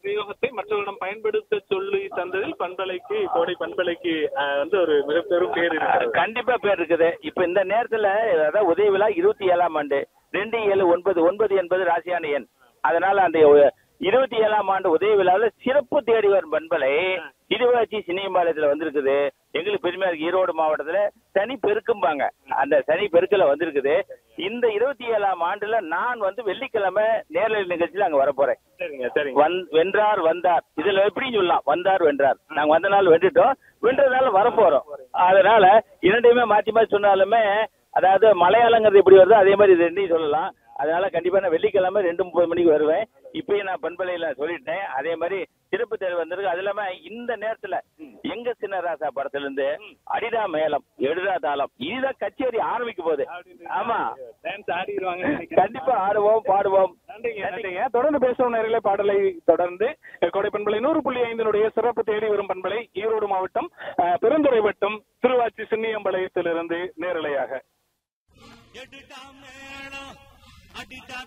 விநியோகத்தை மற்றவரிடம் பயன்படுத்த சொல்லி தந்ததில் பண்பலைக்கு கோடை பண்பலைக்கு அஹ், வந்து ஒரு மிக பெரும் பேர் இருக்கிறது கண்டிப்பா பேர் இருக்குது இப்ப இந்த நேரத்துல அதாவது உதய விழா இருபத்தி ஏழாம் ஆண்டு ரெண்டு ஏழு ஒன்பது ஒன்பது என்பது ராசியான எண் அதனால அந்த இருபத்தி ஏழாம் ஆண்டு உதய விழாவில் சிறப்பு தேடி வரும் பண்பலை திருவாச்சி சினியம்பாளையத்துல வந்திருக்குது எங்களுக்கு பெருமையா இருக்கு ஈரோடு மாவட்டத்துல சனி பெருக்கும்பாங்க அந்த சனி பெருக்கல வந்திருக்குது இந்த இருபத்தி ஏழாம் ஆண்டுல நான் வந்து வெள்ளிக்கிழமை நேரலை நிகழ்ச்சியில அங்க வர போறேன் சரிங்க சரிங்க வந் வென்றார் வந்தார் இதுல எப்படி சொல்லலாம் வந்தார் வென்றார் நாங்க வந்த நாள் வென்றுட்டோம் வென்றதால வரப்போறோம் அதனால இரண்டையுமே மாத்தி மாத்தி சொன்னாலுமே அதாவது மலையாளங்கிறது எப்படி வருதோ அதே மாதிரி இது ரெண்டையும் சொல்லலாம் அதனால கண்டிப்பா நான் வெள்ளிக்கிழமை ரெண்டு முப்பது மணிக்கு வருவேன் இப்பயும் நான் பண்பலையில சொல்லிட்டேன் அதே மாதிரி சிறப்பு தேர்வு வந்திருக்கு அது இல்லாம இந்த நேரத்துல எங்க சின்ன ராசா படத்துல இருந்து அடிடா மேளம் எடுடா தாளம் இதுதான் கச்சேரி ஆரம்பிக்க போகுது ஆமா டான்ஸ் ஆடிடுவாங்க நினைக்கிறேன். கண்டிப்பா ஆடுவோம் பாடுவோம் நன்றிங்க நன்றிங்க தொடர்ந்து பேசும் நேரிலே பாடலை தொடர்ந்து கொடை பண்பலை நூறு புள்ளி ஐந்தினுடைய சிறப்பு தேடி வரும் பண்பலை ஈரோடு மாவட்டம் அஹ், பெருந்துறை வட்டம் திருவாச்சி சின்னியம்பாளையத்திலிருந்து நேரலையாக எடுடா மேளம் அடிடா